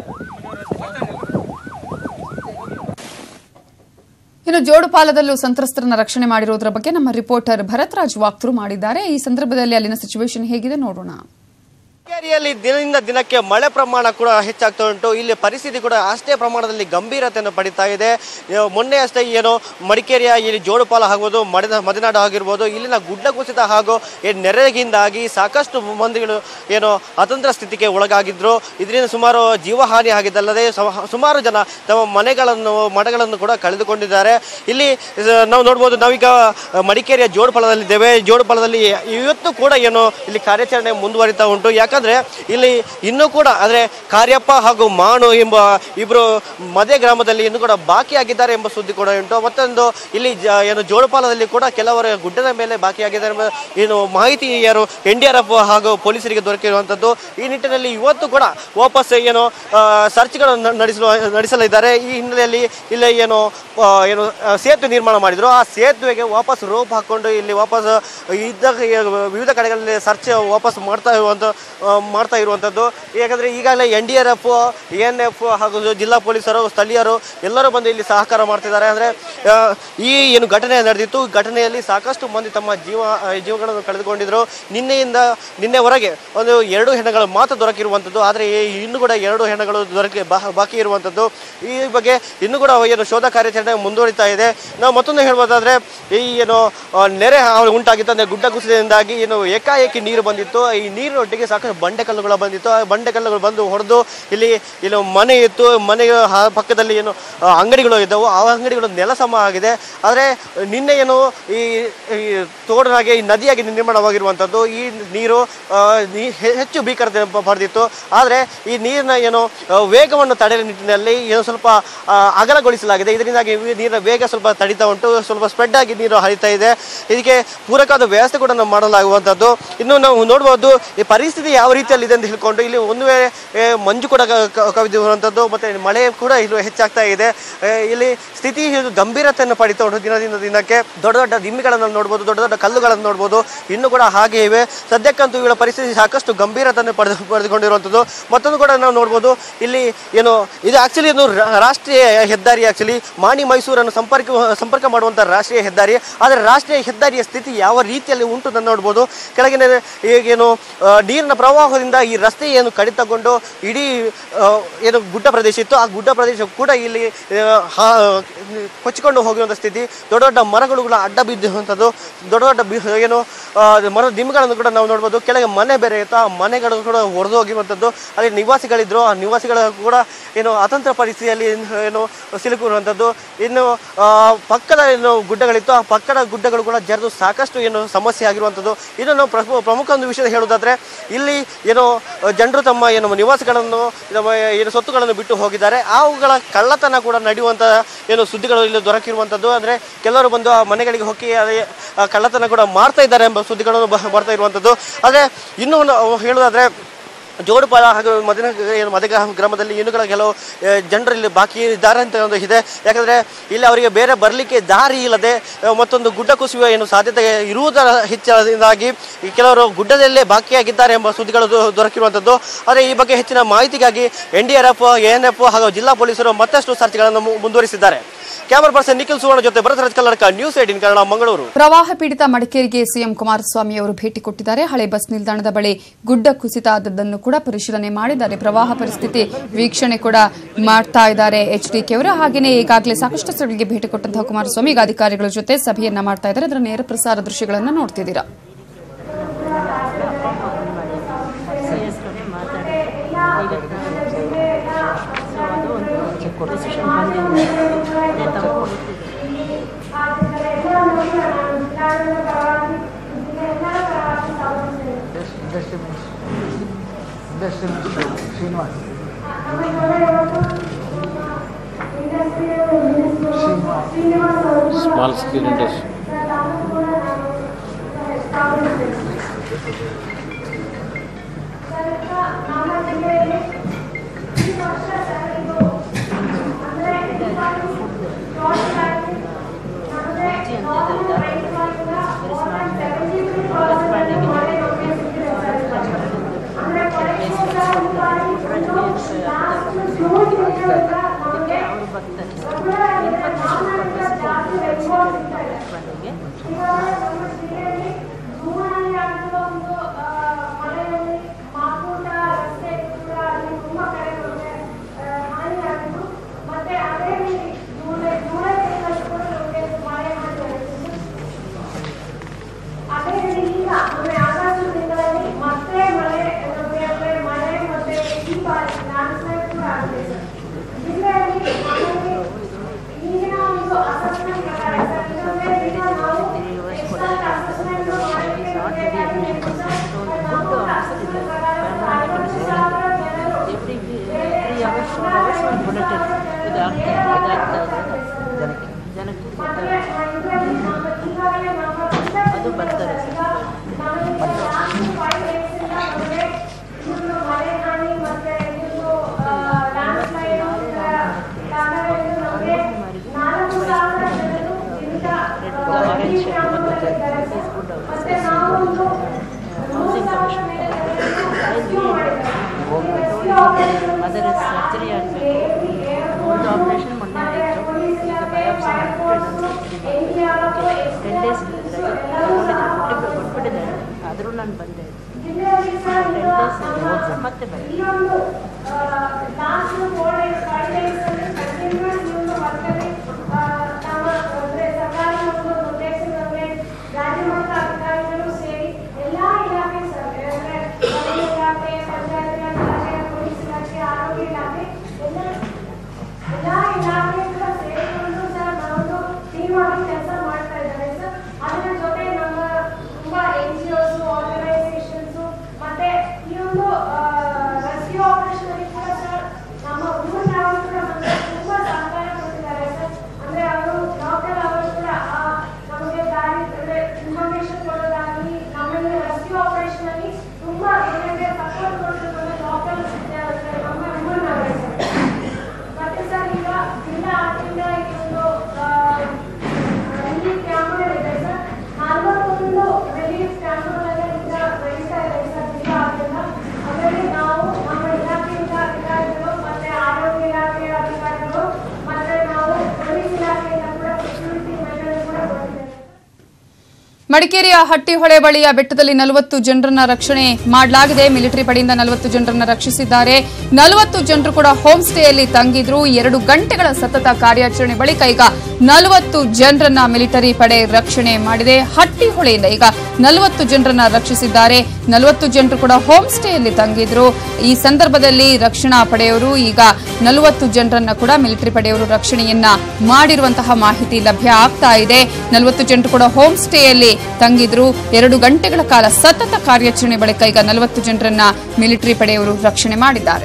ಇನ್ನು ಜೋಡುಪಾಲದಲ್ಲೂ ಸಂತ್ರಸ್ತರನ್ನ ರಕ್ಷಣೆ ಮಾಡಿರುವುದರ ಬಗ್ಗೆ ನಮ್ಮ ರಿಪೋರ್ಟರ್ ಭರತ್ ರಾಜ್ ವಾಕ್ಥ್ರೂ ಮಾಡಿದ್ದಾರೆ ಈ ಸಂದರ್ಭದಲ್ಲಿ ಅಲ್ಲಿನ ಸಿಚುವೇಶನ್ ಹೇಗಿದೆ ನೋಡೋಣ ಮಡಿಕೇರಿಯಲ್ಲಿ ದಿನದಿಂದ ದಿನಕ್ಕೆ ಮಳೆ ಪ್ರಮಾಣ ಕೂಡ ಹೆಚ್ಚಾಗ್ತಾ ಉಂಟು ಇಲ್ಲಿ ಪರಿಸ್ಥಿತಿ ಕೂಡ ಅಷ್ಟೇ ಪ್ರಮಾಣದಲ್ಲಿ ಗಂಭೀರತೆಯನ್ನು ಪಡಿತಾ ಇದೆ ಆ, ಮೊನ್ನೆ ಅಷ್ಟೇ ಏನು ಮಡಿಕೇರಿಯ ಇಲ್ಲಿ ಜೋಡುಪಾಲ ಆಗ್ಬೋದು ಮಡಿದ ಮದನಾಡು ಆಗಿರ್ಬೋದು ಇಲ್ಲಿನ ಗುಡ್ಡ ಕುಸಿತ ಹಾಗೂ ಈ ನೆರೆಗಿಂದಾಗಿ ಸಾಕಷ್ಟು ಮಂದಿಗಳು ಏನು ಅತಂತ್ರ ಸ್ಥಿತಿಗೆ ಒಳಗಾಗಿದ್ರು ಇದರಿಂದ ಸುಮಾರು ಜೀವಹಾನಿ ಆಗಿದ್ದಲ್ಲದೆ ಸಮ- ಸುಮಾರು ಜನ ತಮ್ಮ ಮನೆಗಳನ್ನು ಮಠಗಳನ್ನು ಕೂಡ ಕಳೆದುಕೊಂಡಿದ್ದಾರೆ ಇಲ್ಲಿ ಆ, ನಾವು ನೋಡ್ಬೋದು ನಾವೀಗ ಆ, ಮಡಿಕೇರಿಯ ಜೋಡುಪಾಲದಲ್ಲಿದ್ದೇವೆ ಜೋಡುಪಾಲದಲ್ಲಿ ಇವತ್ತು ಕೂಡ ಏನು ಇಲ್ಲಿ ಕಾರ್ಯಾಚರಣೆ ಮುಂದುವರಿತಾ ಉಂಟು ಯಾಕಂದ್ರೆ ಇಲ್ಲಿ ಇನ್ನೂ ಕೂಡ ಅಂದ್ರೆ ಕಾರ್ಯಪ್ಪ ಹಾಗೂ ಮಾಣು ಎಂಬ ಇಬ್ರು ಮದೆ ಗ್ರಾಮದಲ್ಲಿ ಇನ್ನೂ ಕೂಡ ಬಾಕಿಯಾಗಿದ್ದಾರೆ ಎಂಬ ಸುದ್ದಿ ಕೂಡ ಉಂಟು ಮತ್ತೊಂದು ಇಲ್ಲಿ ಜ- ಏನು ಜೋಡುಪಾಲದಲ್ಲಿ ಕೂಡ ಕೆಲವರು ಗುಡ್ಡದ ಮೇಲೆ ಬಾಕಿಯಾಗಿದ್ದಾರೆ ಎಂಬ ಏನು ಮಾಹಿತಿ ಯಾರು ಎನ್ ಡಿ ಆರ್ ಎಫ್ ಹಾಗೂ ಪೊಲೀಸರಿಗೆ ದೊರಕಿರುವಂಥದ್ದು ಈ ನಿಟ್ಟಿನಲ್ಲಿ ಇವತ್ತು ಕೂಡ ವಾಪಸ್ ಏನು ಸರ್ಚ್ಗಳನ್ನು ನಡೆಸಲು ನಡೆಸಲಿದ್ದಾರೆ ಈ ಹಿನ್ನೆಲೆಯಲ್ಲಿ ಇಲ್ಲಿ ಏನು ಆ, ಏನು ಆ, ಸೇತುವೆ ನಿರ್ಮಾಣ ಮಾಡಿದ್ರು ಆ ಸೇತುವೆಗೆ ವಾಪಸ್ ರೋಪ್ ಹಾಕೊಂಡು ಇಲ್ಲಿ ವಾಪಸ್ ಇದ್ದ ವಿವಿಧ ಕಡೆಗಳಲ್ಲಿ ಸರ್ಚ್ ವಾಪಸ್ ಮಾಡ್ತಾ ಇರುವಂಥ ಆ, ಮಾಡ್ತಾ ಇರುವಂಥದ್ದು ಯಾಕಂದರೆ ಈಗಾಗಲೇ N D R F N F ಹಾಗೂ ಜಿಲ್ಲಾ ಪೊಲೀಸರು ಸ್ಥಳೀಯರು ಎಲ್ಲರೂ ಬಂದು ಇಲ್ಲಿ ಸಹಕಾರ ಮಾಡ್ತಿದ್ದಾರೆ ಅಂದರೆ ಈ ಏನು ಘಟನೆ ನಡೆದಿತ್ತು ಈ ಘಟನೆಯಲ್ಲಿ ಸಾಕಷ್ಟು ಮಂದಿ ತಮ್ಮ ಜೀವ ಆ, ಜೀವಗಳನ್ನು ಕಳೆದುಕೊಂಡಿದ್ರು ನಿನ್ನೆಯಿಂದ ನಿನ್ನೆವರೆಗೆ ಒಂದು ಎರಡು ಹೆಣಗಳು ಮಾತ್ರ ದೊರಕಿರುವಂಥದ್ದು ಆದರೆ ಇನ್ನೂ ಕೂಡ ಎರಡು ಹೆಣಗಳು ದೊರಕಿ ಬಾ- ಬಾಕಿ ಇರುವಂಥದ್ದು ಈ ಬಗ್ಗೆ ಇನ್ನೂ ಕೂಡ ಏನು ಶೋಧ ಕಾರ್ಯಾಚರಣೆ ಮುಂದುವರಿತಾ ಇದೆ ನಾವು ಮತ್ತೊಂದು ಹೇಳ್ಬೋದಾದ್ರೆ ಈ ಏನು ಆ, ನೆರೆ ಹಾವಳಿ ಉಂಟಾಗಿತ್ತು ಅಂದರೆ ಗುಡ್ಡ ಕುಸಿತದಿಂದಾಗಿ ಏನು ಏಕಾಏಕಿ ನೀರು ಬಂದಿತ್ತು ಈ ನೀರಿನೊಟ್ಟಿಗೆ ಸಾಕಷ್ಟು ಬಂಡೆಕಲ್ಲುಗಳು ಬಂದಿತ್ತು ಆ ಬಂಡೆಕಲ್ಲುಗಳು ಬಂದು ಹೊಡೆದು ಇಲ್ಲಿ ಏನು ಮನೆ ಇತ್ತು ಮನೆಯ ಹ- ಪಕ್ಕದಲ್ಲಿ ಏನು ಆ, ಅಂಗಡಿಗಳು ಇದ್ದವು ಆ ಅಂಗಡಿಗಳು ನೆಲಸಮ ಆಗಿದೆ ಆದರೆ ನಿನ್ನೆ ಏನು ಈ ಈ ತೋಡನಾಗೆ ಈ ನದಿಯಾಗಿ ನಿರ್ಮಾಣವಾಗಿರುವಂಥದ್ದು ಈ ನೀರು ಆ, ನೀ- ಹೆ- ಹೆಚ್ಚು ಭೀಕರತೆ ಪ- ಪಡೆದಿತ್ತು ಆದರೆ ಈ ನೀರಿನ ಏನು ಆ, ವೇಗವನ್ನು ತಡೆಯುವ ನಿಟ್ಟಿನಲ್ಲಿ ಏನು ಸ್ವಲ್ಪ ಆ, ಅಗಲಗೊಳಿಸಲಾಗಿದೆ ಇದರಿಂದಾಗಿ ಈ ನೀರಿನ ವೇಗ ಸ್ವಲ್ಪ ತಡಿತಾ ಉಂಟು ಸ್ವಲ್ಪ ಸ್ಪ್ರೆಡ್ ಆಗಿ ನೀರು ಹರಿತಾ ಇದೆ ಇದಕ್ಕೆ ಪೂರಕವಾದ ವ್ಯವಸ್ಥೆ ಕೂಡ ನಾವು ಮಾಡಲಾಗುವಂಥದ್ದು ಇನ್ನು ನಾವು ನೋಡ್ಬೋದು ಈ ಪರಿಸ್ಥಿತಿ ಯಾವ ರೀತಿಯಲ್ಲಿ ಇದೆ ಅಂತ ಹೇಳ್ಕೊಂಡು ಇಲ್ಲಿ ಒಂದು ವೇಳೆ ಏ, ಮಂಜು ಕೂಡ ಕ- ಕ- ಕವಿದಿರುವಂಥದ್ದು ಮತ್ತು ಮಳೆ ಕೂಡ ಇಲ್ಲಿ ಹೆಚ್ಚಾಗ್ತಾ ಇದೆ ಏ, ಇಲ್ಲಿ ಸ್ಥಿತಿ ಇದು ಗಂಭೀರತೆಯನ್ನು ಪಡಿತಾ ಉಂಟು ದಿನದಿಂದ ದಿನಕ್ಕೆ ದೊಡ್ಡ ದೊಡ್ಡ ದಿಮ್ಮಿಗಳನ್ನು ನೋಡ್ಬೋದು ದೊಡ್ಡ ದೊಡ್ಡ ಕಲ್ಲುಗಳನ್ನು ನೋಡ್ಬೋದು ಇನ್ನೂ ಕೂಡ ಹಾಗೆ ಇವೆ ಸದ್ಯಕ್ಕಂತೂ ಇವಳ ಪರಿಸ್ಥಿತಿ ಸಾಕಷ್ಟು ಗಂಭೀರತೆಯನ್ನು ಪಡೆದು ಪಡೆದುಕೊಂಡಿರುವಂಥದ್ದು ಮತ್ತೊಂದು ಕೂಡ ನಾವು ನೋಡ್ಬೋದು ಇಲ್ಲಿ ಏನು ಇದು ಆಕ್ಚುಲಿ ಇದು ರಾ- ರಾಷ್ಟ್ರೀಯ ಹೆದ್ದಾರಿ ಆಕ್ಚುಲಿ ಮಾಣಿ ಮೈಸೂರನ್ನು ಸಂಪರ್ಕ ಸಂಪರ್ಕ ಮಾಡುವಂಥ ರಾಷ್ಟ್ರೀಯ ಹೆದ್ದಾರಿ ಆದರೆ ರಾಷ್ಟ್ರೀಯ ಹೆದ್ದಾರಿಯ ಸ್ಥಿತಿ ಯಾವ ರೀತಿಯಲ್ಲಿ ಉಂಟು ಅಂತ ನೋಡ್ಬೋದು ಕೆಳಗಿನ ಈಗೇನು ಆ, ನೀರಿನ ಪ್ರವಾಹದಿಂದ ಈ ರಸ್ತೆ ಏನು ಕಡಿತಗೊಂಡು ಇಡೀ ಆ, ಏನು ಗುಡ್ಡ ಪ್ರದೇಶ ಇತ್ತು ಆ ಗುಡ್ಡ ಪ್ರದೇಶ ಕೂಡ ಇಲ್ಲಿ ಆ, ಹಾ- ಕೊಚ್ಚಿಕೊಂಡು ಹೋಗಿರುವಂಥ ಸ್ಥಿತಿ ದೊಡ್ಡ ದೊಡ್ಡ ಮರಗಳು ಕೂಡ ಅಡ್ಡ ಬಿದ್ದಿರುವಂಥದ್ದು ದೊಡ್ಡ ದೊಡ್ಡ ಬಿ ಏನು ಆ, ಮರದ ದಿಮ್ಗಳನ್ನು ಕೂಡ ನಾವು ನೋಡ್ಬೋದು ಕೆಳಗೆ ಮನೆ ಬೇರೆ ಇತ್ತು ಆ ಮನೆಗಳು ಕೂಡ ಹೊಡೆದು ಹೋಗಿರುವಂಥದ್ದು ಅಲ್ಲಿ ನಿವಾಸಿಗಳಿದ್ರು ಆ ನಿವಾಸಿಗಳ ಕೂಡ ಏನು ಅತಂತ್ರ ಪರಿಸ್ಥಿತಿಯಲ್ಲಿ ಏನು ಸಿಲುಕಿರುವಂಥದ್ದು ಇನ್ನು ಆ, ಪಕ್ಕದ ಏನು ಗುಡ್ಡಗಳಿತ್ತು ಆ ಪಕ್ಕದ ಗುಡ್ಡಗಳು ಕೂಡ ಜರಿದು ಸಾಕಷ್ಟು ಏನು ಸಮಸ್ಯೆ ಆಗಿರುವಂಥದ್ದು ಇದು ನಾವು ಪ್ರಮು ಪ್ರಮುಖ ಒಂದು ವಿಷಯ ಹೇಳುವುದಾದ್ರೆ ಇಲ್ಲಿ ಏನು ಜನರು ತಮ್ಮ ಏನು ನಿವಾಸಗಳನ್ನು ನಮ್ಮ ಏನು ಸೊತ್ತುಗಳನ್ನು ಬಿಟ್ಟು ಹೋಗಿದ್ದಾರೆ ಅವುಗಳ ಕಳ್ಳತನ ಕೂಡ ನಡೆಯುವಂಥ ಏನು ಸುದ್ದಿಗಳು ಇಲ್ಲಿ ದೊರಕಿರುವಂಥದ್ದು ಅಂದರೆ ಕೆಲವರು ಬಂದು ಆ ಮನೆಗಳಿಗೆ ಹೋಗಿ ಅದೇ ಆ ಕಳ್ಳತನ ಕೂಡ ಮಾಡ್ತಾ ಇದ್ದಾರೆ ಎಂಬ ಸುದ್ದಿಗಳನ್ನು ಬ- ಬರ್ತಾ ಇರುವಂಥದ್ದು ಆದರೆ ಇನ್ನೂ ನಾವು ಹೇಳುವುದಾದ್ರೆ ಜೋಡುಪಾಲ ಹಾಗೂ ಮದಿನ ಏನು ಮದಗ ಗ್ರಾಮದಲ್ಲಿ ಇನ್ನೂ ಕೂಡ ಕೆಲವು ಆ, ಜನರು ಇಲ್ಲಿ ಬಾಕಿ ಇದ್ದಾರೆ ಅಂತ ಒಂದು ಇದೆ ಯಾಕಂದರೆ ಇಲ್ಲಿ ಅವರಿಗೆ ಬೇರೆ ಬರಲಿಕ್ಕೆ ದಾರಿ ಇಲ್ಲದೆ ಆ, ಮತ್ತೊಂದು ಗುಡ್ಡ ಕುಸಿಯುವ ಏನು ಸಾಧ್ಯತೆ ಇರುವುದರ ಹೆಚ್ಚಳದಿಂದಾಗಿ ಈ ಕೆಲವರು ಗುಡ್ಡದಲ್ಲೇ ಬಾಕಿಯಾಗಿದ್ದಾರೆ ಎಂಬ ಸುದ್ದಿಗಳು ದೊ- ದೊರಕಿರುವಂಥದ್ದು ಆದರೆ ಈ ಬಗ್ಗೆ ಹೆಚ್ಚಿನ ಮಾಹಿತಿಗಾಗಿ N D R F A N F ಹಾಗೂ ಜಿಲ್ಲಾ ಪೊಲೀಸರು ಮತ್ತಷ್ಟು ಸರ್ಚ್ಗಳನ್ನು ಮು- ಮುಂದುವರಿಸಿದ್ದಾರೆ ಕ್ಯಾಮರಾ ಪರ್ಸನ್ ನಿಖಿಲ್ ಸುವರ್ಣ ಜೊತೆ ಭರತರಾಜ್ ಕಲ್ಲಡ್ಕ ನ್ಯೂಸ್ ಏಟಿನ್ ಕನ್ನಡ ಮಂಗಳೂರು ಪ್ರವಾಹ ಪೀಡಿತ ಮಡಿಕೇರಿಗೆ ಸಿಎಂ ಕುಮಾರಸ್ವಾಮಿ ಅವರು ಭೇಟಿ ಕೊಟ್ಟಿದ್ದಾರೆ ಹಳೆ ಬಸ್ ನಿಲ್ದಾಣದ ಬಳಿ ಗುಡ್ಡ ಕುಸಿತ ಆದದ್ದನ್ನು ಕೂಡ ಪರಿಶೀಲನೆ ಮಾಡಿದ್ದಾರೆ ಪ್ರವಾಹ ಪರಿಸ್ಥಿತಿ ವೀಕ್ಷಣೆ ಕೂಡ ಮಾಡ್ತಾ ಇದ್ದಾರೆ ಎಚ್ಡಿಕೆ ಅವರು ಹಾಗೆಯೇ ಈಗಾಗಲೇ ಸಾಕಷ್ಟು ಸ್ಥಳಗಳಿಗೆ ಭೇಟಿ ಕೊಟ್ಟಂತಹ ಕುಮಾರಸ್ವಾಮಿ ಈಗ ಅಧಿಕಾರಿಗಳ ಜೊತೆ ಸಭೆಯನ್ನ ಮಾಡ್ತಾ ಇದ್ದಾರೆ ಅದರ ನೇರ ಪ್ರಸಾರ ದೃಶ್ಯಗಳನ್ನು ನೋಡ್ತಿದ್ದೀರಾ ಹೆಸರನ್ನೇ ಮಾತಾಡಿ ಇವತ್ತು ಸೊ ಅದು ಒಂದು ಡಿಸಿಷನ್ ಬಂದಿದೆ ಅದೇ ತಮ್ಮ ಗೊತ್ತಿದೆ small scale industry. ಅಜ್ಜಿ ಅಂತ ಇದ್ದಾರೆ ವೆರಿ ಸ್ಮಾರ್ಟ್ ಅದಕ್ಕೆ ಅವರು ಬರ್ತಾರೆ ಇನ್ಫಾರ್ಮೇಷನ್ ಇದಾಗ್ತಾ ಇದಾಗ್ತಾ ಇದೆ ಜನಕ್ಕೆ ಅದು ಬರ್ತಾರೆ ಸರ್ ಆರೆಂಜ್ ಶರ್ಟ್ ಬರ್ತದೆ ಹೌಸಿಂಗ್ ಕಮಿಷನ್ ಮದರ್ ಸರ್ಜರಿ ಆಗಬೇಕು ಒಂದು ಆಪ್ರೇಷನ್ ಮೊನ್ನೆ ಆಯಿತು ಈಗ ಬಯಾಪ್ಸಿ ಟೆನ್ ಡೇಸ್ ತಗೊಂಡಿದ್ದೆ ಕೊಟ್ಬಿಟ್ಟಿದ್ದಾರೆ ಆದರೂ ನಾನು ಬಂದೆ ಟೆನ್ ಡೇಸ್ ಮತ್ತೆ ಬಂದೆ ಎಲ್ಲಾ ಇಲಾಖೆ ಕೂಡ ಸೇರಿಕೊಂಡು ಸರ್ ನಾವು ಟೀಮ್ ಆಗಿ ಕೆಲಸ ಮಾಡ್ತಾ ಇದ್ದಾರೆ ಸರ್ ಅದರ ಜೊತೆ ನಮ್ಮ ತುಂಬಾ ಎನ್ ಜಿ ಒಸ್ ಆರ್ಗನೈಸೇಷನ್ಸ್ ಮತ್ತೆ ಈ ಒಂದು ರೆಸ್ಕ್ಯೂ ಆಪರೇಷನ್ ಅಲ್ಲಿ ಕೂಡ ಸರ್ ನಮ್ಮ ವುಮನ್ ಅವರು ಕೂಡ ನಮಗೆ ತುಂಬಾ ಸಹಕಾರ ಕೊಟ್ಟಿದ್ದಾರೆ ಸರ್ ಅಂದ್ರೆ ಅವರು ಲೋಕಲ್ ಅವರು ಕೂಡ ಆ, ನಮಗೆ ದಾರಿ ಅಂದ್ರೆ ಇನ್ಫಾರ್ಮೇಶನ್ ಕೊಡೋದಾಗಲಿ ನಮ್ಮಲ್ಲಿ ರೆಸ್ಕ್ಯೂ ಆಪರೇಷನ್ ಅಲ್ಲಿ ತುಂಬಾ ಏನಂದ್ರೆ ಸಪೋರ್ಟ್ ಕೊಟ್ಟಿರೋದು ಲೋಕಲ್ ನಮ್ಮ ವುಮನ್ ಅವರೇ ಸರ್ ಮತ್ತೆ ಸರ್ ಈಗ ಜಿಲ್ಲಾ ಆಟದಿಂದ ಇದೊಂದು ರಿಲೀಫ್ ಕ್ಯಾಂಪ್ಗಳಿದೆ ಸರ್ ನಲವತ್ತೊಂದು ರಿಲೀಫ್ ಕ್ಯಾಂಪ್ಗಳೆಲ್ಲ ಈಗ ನಡೀತಾ ಇದೆ ಸರ್ ಜಿಲ್ಲಾ ಆಟದಿಂದ ಅದರಲ್ಲಿ ನಾವು ನಮ್ಮ ಇಲಾಖೆಯಿಂದ ಅಧಿಕಾರಿಗಳು ಮತ್ತೆ ಆರೋಗ್ಯ ಇಲಾಖೆಯ ಅಧಿಕಾರಿಗಳು ಮತ್ತೆ ನಾವು ಪೊಲೀಸ್ ಇಲಾಖೆಯಿಂದ ಕೂಡ ಸೆಕ್ಯೂರಿಟಿ ಮೆಜರ್ಸ್ ಕೂಡ ಕೊಟ್ಟಿದ್ದೇವೆ ಮಡಿಕೇರಿಯ ಹಟ್ಟಿಹೊಳೆ ಬಳಿಯ ಬೆಟ್ಟದಲ್ಲಿ ನಲವತ್ತು ಜನರನ್ನ ರಕ್ಷಣೆ ಮಾಡಲಾಗಿದೆ ಮಿಲಿಟರಿ ಪಡೆಯಿಂದ ನಲವತ್ತು ಜನರನ್ನ ರಕ್ಷಿಸಿದ್ದಾರೆ ನಲವತ್ತು ಜನರು ಕೂಡ ಹೋಮ್ ಸ್ಟೇಯಲ್ಲಿ ತಂಗಿದ್ರು ಎರಡು ಗಂಟೆಗಳ ಸತತ ಕಾರ್ಯಾಚರಣೆ ಬಳಿಕ ಈಗ ನಲವತ್ತು ಜನರನ್ನ ಮಿಲಿಟರಿ ಪಡೆ ರಕ್ಷಣೆ ಮಾಡಿದೆ ಹಟ್ಟಿಹೊಳೆಯಿಂದ ಈಗ ನಲವತ್ತು ಜನರನ್ನ ರಕ್ಷಿಸಿದ್ದಾರೆ ನಲವತ್ತು ಜನರು ಕೂಡ ಹೋಮ್ ಸ್ಟೇಯಲ್ಲಿ ತಂಗಿದ್ರು ಈ ಸಂದರ್ಭದಲ್ಲಿ ರಕ್ಷಣಾ ಪಡೆಯವರು ಈಗ ನಲವತ್ತು ಜನರನ್ನ ಕೂಡ ಮಿಲಿಟರಿ ಪಡೆಯವರು ರಕ್ಷಣೆಯನ್ನ ಮಾಡಿರುವಂತಹ ಮಾಹಿತಿ ಲಭ್ಯ ಆಗ್ತಾ ಇದೆ ನಲವತ್ತು ಜನರು ಕೂಡ ಹೋಮ್ ಸ್ಟೇಯಲ್ಲಿ ತಂಗಿದ್ರು ಎರಡು ಗಂಟೆಗಳ ಕಾಲ ಸತತ ಕಾರ್ಯಾಚರಣೆ ಬಳಿಕ ಈಗ ನಲವತ್ತು ಜನರನ್ನ ಮಿಲಿಟರಿ ಪಡೆಯವರು ರಕ್ಷಣೆ ಮಾಡಿದ್ದಾರೆ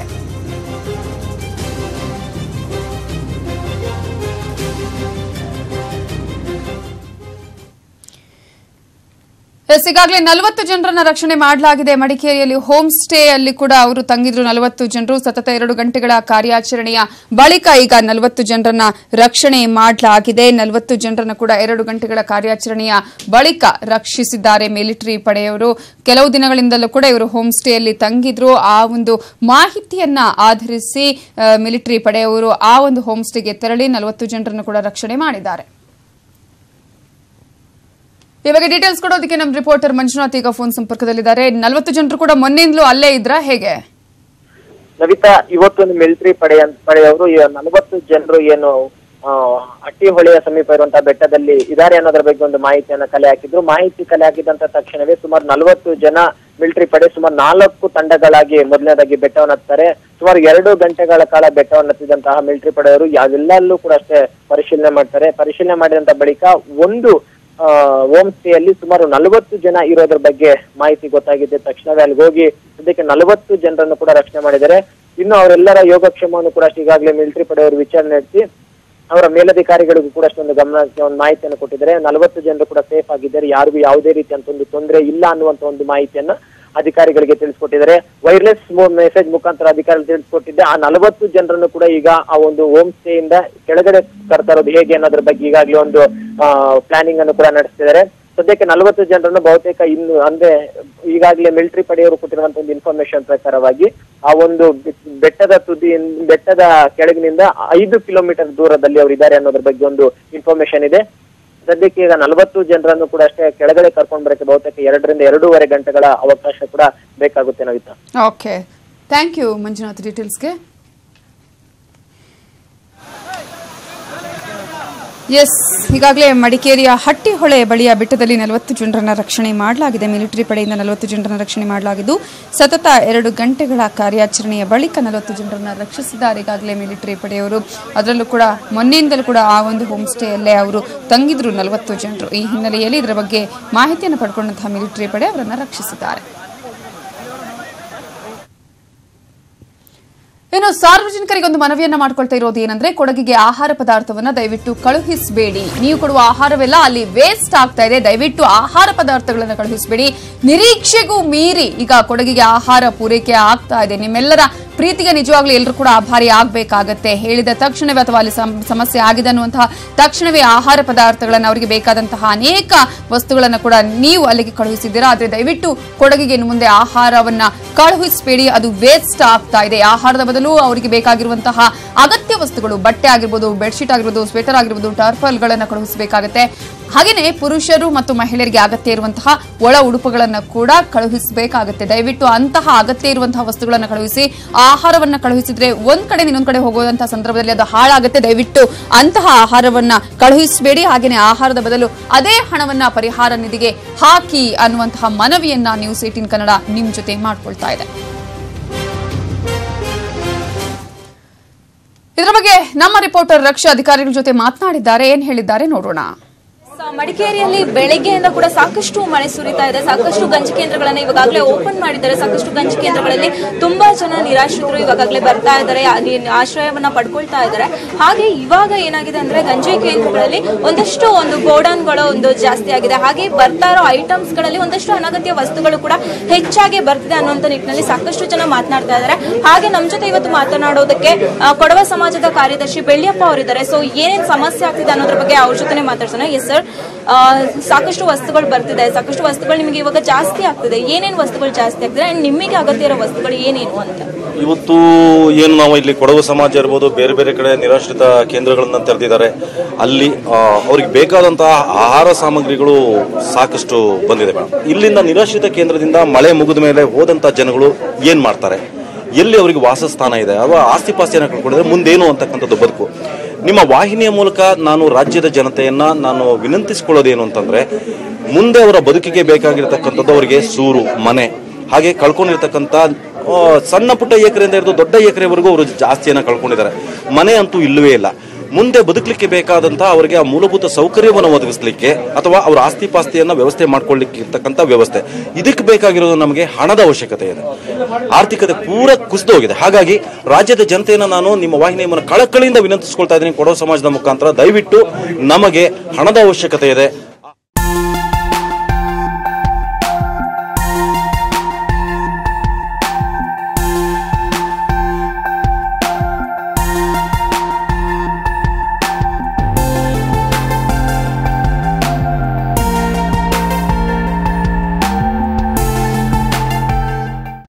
ಎಸ್ ಈಗಾಗಲೇ ನಲವತ್ತು ಜನರನ್ನ ರಕ್ಷಣೆ ಮಾಡಲಾಗಿದೆ ಮಡಿಕೇರಿಯಲ್ಲಿ ಹೋಮ್ ಸ್ಟೇ ಅಲ್ಲಿ ಕೂಡ ಅವರು ತಂಗಿದ್ರು ನಲವತ್ತು ಜನರು ಸತತ ಎರಡು ಗಂಟೆಗಳ ಕಾರ್ಯಾಚರಣೆಯ ಬಳಿಕ ಈಗ ನಲವತ್ತು ಜನರನ್ನ ರಕ್ಷಣೆ ಮಾಡಲಾಗಿದೆ ನಲವತ್ತು ಜನರನ್ನ ಕೂಡ ಎರಡು ಗಂಟೆಗಳ ಕಾರ್ಯಾಚರಣೆಯ ಬಳಿಕ ರಕ್ಷಿಸಿದ್ದಾರೆ ಮಿಲಿಟರಿ ಪಡೆಯವರು ಕೆಲವು ದಿನಗಳಿಂದಲೂ ಕೂಡ ಇವರು ಹೋಮ್ ಸ್ಟೇಯಲ್ಲಿ ತಂಗಿದ್ರು ಆ ಒಂದು ಮಾಹಿತಿಯನ್ನ ಆಧರಿಸಿ ಆ, ಮಿಲಿಟರಿ ಪಡೆಯವರು ಆ ಒಂದು ಹೋಮ್ ಸ್ಟೇಗೆ ತೆರಳಿ ನಲವತ್ತು ಜನರನ್ನು ಕೂಡ ರಕ್ಷಣೆ ಮಾಡಿದ್ದಾರೆ ಈ ಬಗ್ಗೆ ಡೀಟೇಲ್ಸ್ ಕೊಡೋದಕ್ಕೆ ನಮ್ಮ ರಿಪೋರ್ಟರ್ ಮಂಜುನಾಥ್ ಈಗ ಫೋನ್ ಸಂಪರ್ಕದಲ್ಲಿದ್ದಾರೆ ನಲವತ್ತು ಜನರು ಕೂಡ ಮೊನ್ನೆಯಿಂದಲೂ ಅಲ್ಲೇ ಇದ್ರಾ ಹೇಗೆ ನವಿತಾ ಇವತ್ತೊಂದು ಮಿಲಿಟರಿ ಪಡೆಯ ಪಡೆಯವರು ಈ ನಲವತ್ತು ಜನರು ಏನು ಆ, ಅಟ್ಟಿಹೊಳೆಯ ಸಮೀಪ ಇರುವಂತಹ ಬೆಟ್ಟದಲ್ಲಿ ಇದಾರೆ ಅನ್ನೋದ್ರ ಬಗ್ಗೆ ಒಂದು ಮಾಹಿತಿಯನ್ನ ಕಲೆ ಹಾಕಿದ್ರು ಮಾಹಿತಿ ಕಲೆ ಹಾಕಿದಂತ ತಕ್ಷಣವೇ ಸುಮಾರು ನಲವತ್ತು ಜನ ಮಿಲಿಟರಿ ಪಡೆ ಸುಮಾರು ನಾಲ್ಕು ತಂಡಗಳಾಗಿ ಮೊದಲನೇದಾಗಿ ಬೆಟ್ಟವನ್ನು ಹತ್ತಾರೆ ಸುಮಾರು ಎರಡು ಗಂಟೆಗಳ ಕಾಲ ಬೆಟ್ಟವನ್ನು ಹತ್ತಿದಂತಹ ಮಿಲಿಟರಿ ಪಡೆಯವರು ಯಾವೆಲ್ಲಲ್ಲೂ ಕೂಡ ಅಷ್ಟೇ ಪರಿಶೀಲನೆ ಮಾಡ್ತಾರೆ ಪರಿಶೀಲನೆ ಮಾಡಿದಂತ ಬಳಿಕ ಒಂದು ಹೋಮ್ ಸ್ಟೇಯಲ್ಲಿ ಸುಮಾರು ನಲವತ್ತು ಜನ ಇರೋದ್ರ ಬಗ್ಗೆ ಮಾಹಿತಿ ಗೊತ್ತಾಗಿದ್ದ ತಕ್ಷಣವೇ ಅಲ್ಲಿಗೆ ಹೋಗಿ ಸದ್ಯಕ್ಕೆ ನಲವತ್ತು ಜನರನ್ನು ಕೂಡ ರಕ್ಷಣೆ ಮಾಡಿದ್ದಾರೆ ಇನ್ನು ಅವರೆಲ್ಲರ ಯೋಗಕ್ಷೇಮವನ್ನು ಕೂಡ ಅಷ್ಟೇ ಈಗಾಗಲೇ ಮಿಲಿಟರಿ ಪಡೆಯವರು ವಿಚಾರಣೆ ನಡೆಸಿ ಅವರ ಮೇಲಧಿಕಾರಿಗಳಿಗೂ ಕೂಡ ಅಷ್ಟೊಂದು ಗಮನಕ್ಕೆ ಒಂದು ಮಾಹಿತಿಯನ್ನು ಕೊಟ್ಟಿದ್ದಾರೆ ನಲವತ್ತು ಜನರು ಕೂಡ ಸೇಫ್ ಆಗಿದ್ದಾರೆ ಯಾರಿಗೂ ಯಾವುದೇ ರೀತಿಯಂತ ಒಂದು ತೊಂದರೆ ಇಲ್ಲ ಅನ್ನುವಂತ ಒಂದು ಮಾಹಿತಿಯನ್ನ ಅಧಿಕಾರಿಗಳಿಗೆ ತಿಳಿಸ್ಕೊಟ್ಟಿದ್ದಾರೆ ವೈರ್ಲೆಸ್ ಮೆಸೇಜ್ ಮುಖಾಂತರ ಅಧಿಕಾರಿಗಳು ತಿಳಿಸ್ಕೊಟ್ಟಿದ್ದೆ ಆ ನಲವತ್ತು ಜನರನ್ನು ಕೂಡ ಈಗ ಆ ಒಂದು ಹೋಮ್ ಸ್ಟೇ ಇಂದ ಕೆಳಗಡೆ ತರ್ತಾ ಇರೋದು ಹೇಗೆ ಅನ್ನೋದ್ರ ಬಗ್ಗೆ ಈಗಾಗಲೇ ಒಂದು ಪ್ಲಾನಿಂಗ್ ಅನ್ನು ಕೂಡ ನಡೆಸ್ತಿದ್ದಾರೆ ಸದ್ಯಕ್ಕೆ ನಲವತ್ತು ಜನರನ್ನು ಬಹುತೇಕ ಇನ್ನು ಅಂದ್ರೆ ಈಗಾಗಲೇ ಮಿಲಿಟರಿ ಪಡೆಯವರು ಕೊಟ್ಟಿರುವಂತ ಒಂದು ಇನ್ಫಾರ್ಮೇಶನ್ ಪ್ರಕಾರವಾಗಿ ಆ ಒಂದು ಬೆ- ಬೆಟ್ಟದ ತುದಿ ಬೆಟ್ಟದ ಕೆಳಗಿನಿಂದ ಐದು ಕಿಲೋಮೀಟರ್ ದೂರದಲ್ಲಿ ಅವರು ಇದ್ದಾರೆ ಅನ್ನೋದ್ರ ಬಗ್ಗೆ ಒಂದು ಇನ್ಫಾರ್ಮೇಶನ್ ಇದೆ ಸದ್ಯಕ್ಕೆ ಈಗ ನಲವತ್ತು ಜನರನ್ನು ಕೂಡ ಅಷ್ಟೇ ಕೆಳಗಡೆ ಕರ್ಕೊಂಡು ಬರಕ್ಕೆ ಬಹುತೇಕ ಎರಡರಿಂದ ಎರಡೂವರೆ ಗಂಟೆಗಳ ಅವಕಾಶ ಕೂಡ ಬೇಕಾಗುತ್ತೆ Navita okay thank you Manjunath ಡೀಟೇಲ್ಸ್ಗೆ ಎಸ್ ಈಗಾಗಲೇ ಮಡಿಕೇರಿಯ ಹಟ್ಟಿಹೊಳೆ ಬಳಿಯ ಬೆಟ್ಟದಲ್ಲಿ ನಲವತ್ತು ಜನರನ್ನ ರಕ್ಷಣೆ ಮಾಡಲಾಗಿದೆ ಮಿಲಿಟರಿ ಪಡೆಯಿಂದ ನಲವತ್ತು ಜನರನ್ನ ರಕ್ಷಣೆ ಮಾಡಲಾಗಿದ್ದು ಸತತ ಎರಡು ಗಂಟೆಗಳ ಕಾರ್ಯಾಚರಣೆಯ ಬಳಿಕ ನಲವತ್ತು ಜನರನ್ನ ರಕ್ಷಿಸಿದ್ದಾರೆ ಈಗಾಗಲೇ ಮಿಲಿಟರಿ ಪಡೆಯವರು ಅದರಲ್ಲೂ ಕೂಡ ಮೊನ್ನೆಯಿಂದಲೂ ಕೂಡ ಆ ಒಂದು ಹೋಮ್ ಸ್ಟೇಯಲ್ಲೇ ಅವರು ತಂಗಿದ್ರು ನಲವತ್ತು ಜನರು ಈ ಹಿನ್ನೆಲೆಯಲ್ಲಿ ಇದರ ಬಗ್ಗೆ ಮಾಹಿತಿಯನ್ನು ಪಡ್ಕೊಂಡಂತಹ ಮಿಲಿಟರಿ ಪಡೆ ಅವರನ್ನು ರಕ್ಷಿಸಿದ್ದಾರೆ ಇನ್ನು ಸಾರ್ವಜನಿಕರಿಗೆ ಒಂದು ಮನವಿಯನ್ನ ಮಾಡ್ಕೊಳ್ತಾ ಇರೋದು ಏನಂದ್ರೆ ಕೊಡಗಿಗೆ ಆಹಾರ ಪದಾರ್ಥವನ್ನ ದಯವಿಟ್ಟು ಕಳುಹಿಸಬೇಡಿ ನೀವು ಕೊಡುವ ಆಹಾರವೆಲ್ಲ ಅಲ್ಲಿ ವೇಸ್ಟ್ ಆಗ್ತಾ ಇದೆ ದಯವಿಟ್ಟು ಆಹಾರ ಪದಾರ್ಥಗಳನ್ನ ಕಳುಹಿಸಬೇಡಿ ನಿರೀಕ್ಷೆಗೂ ಮೀರಿ ಈಗ ಕೊಡಗಿಗೆ ಆಹಾರ ಪೂರೈಕೆ ಆಗ್ತಾ ಇದೆ ನಿಮ್ಮೆಲ್ಲರ ಪ್ರೀತಿಗೆ ನಿಜವಾಗ್ಲೂ ಎಲ್ಲರೂ ಕೂಡ ಆಭಾರಿ ಆಗ್ಬೇಕಾಗತ್ತೆ ಹೇಳಿದ ತಕ್ಷಣವೇ ಅಥವಾ ಅಲ್ಲಿ ಸಮ್- ಸಮಸ್ಯೆ ಆಗಿದೆ ಅನ್ನುವಂತಹ ತಕ್ಷಣವೇ ಆಹಾರ ಪದಾರ್ಥಗಳನ್ನು ಅವರಿಗೆ ಬೇಕಾದಂತಹ ಅನೇಕ ವಸ್ತುಗಳನ್ನು ಕೂಡ ನೀವು ಅಲ್ಲಿಗೆ ಕಳುಹಿಸಿದ್ದೀರಾ ಆದ್ರೆ ದಯವಿಟ್ಟು ಕೊಡಗಿಗೆ ಇನ್ನು ಮುಂದೆ ಆಹಾರವನ್ನ ಕಳುಹಿಸಬೇಡಿ ಅದು ವೇಸ್ಟ್ ಆಗ್ತಾ ಇದೆ ಆಹಾರದ ಬದಲು ಅವರಿಗೆ ಬೇಕಾಗಿರುವಂತಹ ಅಗತ್ಯ ವಸ್ತುಗಳು ಬಟ್ಟೆ ಆಗಿರ್ಬೋದು ಬೆಡ್ಶೀಟ್ ಆಗಿರ್ಬೋದು ಸ್ವೆಟರ್ ಆಗಿರ್ಬೋದು ಟರ್ಪಲ್ಗಳನ್ನ ಕಳುಹಿಸಬೇಕಾಗತ್ತೆ ಹಾಗೇನೆ ಪುರುಷರು ಮತ್ತು ಮಹಿಳೆಯರಿಗೆ ಅಗತ್ಯ ಇರುವಂತಹ ಒಳ ಉಡುಪುಗಳನ್ನ ಕೂಡ ಕಳುಹಿಸಬೇಕಾಗುತ್ತೆ ದಯವಿಟ್ಟು ಅಂತಹ ಅಗತ್ಯ ಇರುವಂತಹ ವಸ್ತುಗಳನ್ನ ಕಳುಹಿಸಿ ಆಹಾರವನ್ನ ಕಳುಹಿಸಿದ್ರೆ ಒಂದ್ ಕಡೆ ಇನ್ನೊಂದ್ ಕಡೆ ಹೋಗುವಂತಹ ಸಂದರ್ಭದಲ್ಲಿ ಅದು ಹಾಳಾಗುತ್ತೆ ದಯವಿಟ್ಟು ಅಂತಹ ಆಹಾರವನ್ನ ಕಳುಹಿಸಬೇಡಿ ಹಾಗೇನೆ ಆಹಾರದ ಬದಲು ಅದೇ ಹಣವನ್ನ ಪರಿಹಾರ ನಿಧಿಗೆ ಹಾಕಿ ಅನ್ನುವಂತಹ ಮನವಿಯನ್ನ ನ್ಯೂಸ್ ಏಟಿನ್ ಕನ್ನಡ ನಿಮ್ ಜೊತೆ ಮಾಡ್ಕೊಳ್ತಾ ಇದೆ ಇದರ ಬಗ್ಗೆ ನಮ್ಮ ರಿಪೋರ್ಟರ್ ರಕ್ಷಾ ಅಧಿಕಾರಿಗಳ ಜೊತೆ ಮಾತನಾಡಿದ್ದಾರೆ ಏನ್ ಹೇಳಿದ್ದಾರೆ ನೋಡೋಣ ಸ- ಮಡಿಕೇರಿಯಲ್ಲಿ ಬೆಳಗ್ಗೆಯಿಂದ ಕೂಡ ಸಾಕಷ್ಟು ಮಳೆ ಸುರಿತಾ ಇದೆ ಸಾಕಷ್ಟು ಗಂಜಿ ಕೇಂದ್ರಗಳನ್ನ ಇವಾಗಲೇ ಓಪನ್ ಮಾಡಿದ್ದಾರೆ ಸಾಕಷ್ಟು ಗಂಜಿ ಕೇಂದ್ರಗಳಲ್ಲಿ ತುಂಬಾ ಜನ ನಿರಾಶ್ರಿತರು ಇವಾಗಲೇ ಬರ್ತಾ ಇದ್ದಾರೆ ಆ- ನಿ- ಆಶ್ರಯವನ್ನ ಪಡ್ಕೊಳ್ತಾ ಇದ್ದಾರೆ ಹಾಗೆ ಇವಾಗ ಏನಾಗಿದೆ ಅಂದ್ರೆ ಗಂಜಿ ಕೇಂದ್ರಗಳಲ್ಲಿ ಒಂದಷ್ಟು ಒಂದು ಗೋಡನ್ಗಳು ಒಂದು ಜಾಸ್ತಿ ಆಗಿದೆ ಹಾಗೆ ಬರ್ತಾ ಇರೋ ಐಟಮ್ಸ್ ಗಳಲ್ಲಿ ಒಂದಷ್ಟು ಅನಗತ್ಯ ವಸ್ತುಗಳು ಕೂಡ ಹೆಚ್ಚಾಗಿ ಬರ್ತಿದೆ ಅನ್ನುವಂತ ನಿಟ್ಟಿನಲ್ಲಿ ಸಾಕಷ್ಟು ಜನ ಮಾತನಾಡ್ತಾ ಇದ್ದಾರೆ ಹಾಗೆ ನಮ್ಮ ಜೊತೆ ಇವತ್ತು ಮಾತನಾಡೋದಕ್ಕೆ ಆ, ಕೊಡವ ಸಮಾಜದ ಕಾರ್ಯದರ್ಶಿ ಬೆಳ್ಳಿಯಪ್ಪ ಅವರಿದ್ದಾರೆ ಸೊ ಏನೇನ್ ಸಮಸ್ಯೆ ಆಗ್ತಿದೆ ಅನ್ನೋದ್ರ ಬಗ್ಗೆ ಅವ್ರ ಜೊತೆ ಮಾತಾಡ್ಸೋಣ ಎಸ್ ಸರ್ ಸಾಕಷ್ಟು ವಸ್ತುಗಳು ಬರ್ತಿದೆ ಸಾಕಷ್ಟು ವಸ್ತುಗಳು ನಿಮಗೆ ಇವಾಗ ಜಾಸ್ತಿ ಆಗ್ತಿದೆ ಏನೇನ್ ವಸ್ತುಗಳು ಜಾಸ್ತಿ ಆಗ್ತಿದೆ ಅಂಡ್ ನಿಮಗೆ ಅಗತ್ಯ ಇರೋ ವಸ್ತುಗಳು ಏನೇನು ಅಂತ ಇವತ್ತು ಏನು ನಾವು ಇಲ್ಲಿ ಕೊಡಗು ಸಮಾಜ ಇರ್ಬೋದು ಬೇರೆ ಬೇರೆ ಕಡೆ ನಿರಾಶ್ರಿತ ಕೇಂದ್ರಗಳನ್ನ ತೆರೆದಿದ್ದಾರೆ ಅಲ್ಲಿ ಆ, ಅವ್ರಿಗೆ ಬೇಕಾದಂತಹ ಆಹಾರ ಸಾಮಗ್ರಿಗಳು ಸಾಕಷ್ಟು ಬಂದಿದೆ ಮೇಡಮ್ ಇಲ್ಲಿಂದ ನಿರಾಶ್ರಿತ ಕೇಂದ್ರದಿಂದ ಮಳೆ ಮುಗಿದ ಮೇಲೆ ಹೋದಂತ ಜನಗಳು ಏನ್ ಮಾಡ್ತಾರೆ ಎಲ್ಲಿ ಅವರಿಗೆ ವಾಸಸ್ಥಾನ ಇದೆ ಅಥವಾ ಆಸ್ತಿ ಪಾಸ್ತಿಯನ್ನು ಕಳ್ಕೊಂಡಿದ್ರೆ ಮುಂದೇನು ಅಂತಕ್ಕಂಥದ್ದು ಬದುಕು ನಿಮ್ಮ ವಾಹಿನಿಯ ಮೂಲಕ ನಾನು ರಾಜ್ಯದ ಜನತೆಯನ್ನ ನಾನು ವಿನಂತಿಸಿಕೊಳ್ಳೋದೇನು ಅಂತಂದ್ರೆ ಮುಂದೆ ಅವರ ಬದುಕಿಗೆ ಬೇಕಾಗಿರ್ತಕ್ಕಂಥದ್ದು ಅವರಿಗೆ ಸೂರು ಮನೆ ಹಾಗೆ ಕಳ್ಕೊಂಡಿರ್ತಕ್ಕಂಥ ಆ, ಸಣ್ಣ ಪುಟ್ಟ ಎಕರೆಯಿಂದ ಹಿಡಿದು ದೊಡ್ಡ ಎಕರೆವರೆಗೂ ಅವರು ಜಾಸ್ತಿಯನ್ನ ಕಳ್ಕೊಂಡಿದ್ದಾರೆ ಮನೆ ಅಂತೂ ಇಲ್ಲವೇ ಇಲ್ಲ ಮುಂದೆ ಬದುಕಲಿಕ್ಕೆ ಬೇಕಾದಂತ ಅವರಿಗೆ ಆ ಮೂಲಭೂತ ಸೌಕರ್ಯವನ್ನು ಒದಗಿಸಲಿಕ್ಕೆ ಅಥವಾ ಅವರ ಆಸ್ತಿ ಪಾಸ್ತಿಯನ್ನ ವ್ಯವಸ್ಥೆ ಮಾಡ್ಕೊಳ್ಳಿಕ್ಕೆ ಇರ್ತಕ್ಕಂಥ ವ್ಯವಸ್ಥೆ ಇದಕ್ಕೆ ಬೇಕಾಗಿರೋದು ನಮಗೆ ಹಣದ ಅವಶ್ಯಕತೆ ಇದೆ ಆರ್ಥಿಕತೆ ಪೂರ ಕುಸಿದು ಹೋಗಿದೆ ಹಾಗಾಗಿ ರಾಜ್ಯದ ಜನತೆಯನ್ನ ನಾನು ನಿಮ್ಮ ವಾಹಿನಿಯನ್ನು ಕಳಕಳಿಯಿಂದ ವಿನಂತಿಸ್ಕೊಳ್ತಾ ಇದ್ದೀನಿ ಕೊಡವ ಸಮಾಜದ ಮುಖಾಂತರ ದಯವಿಟ್ಟು ನಮಗೆ ಹಣದ ಅವಶ್ಯಕತೆ ಇದೆ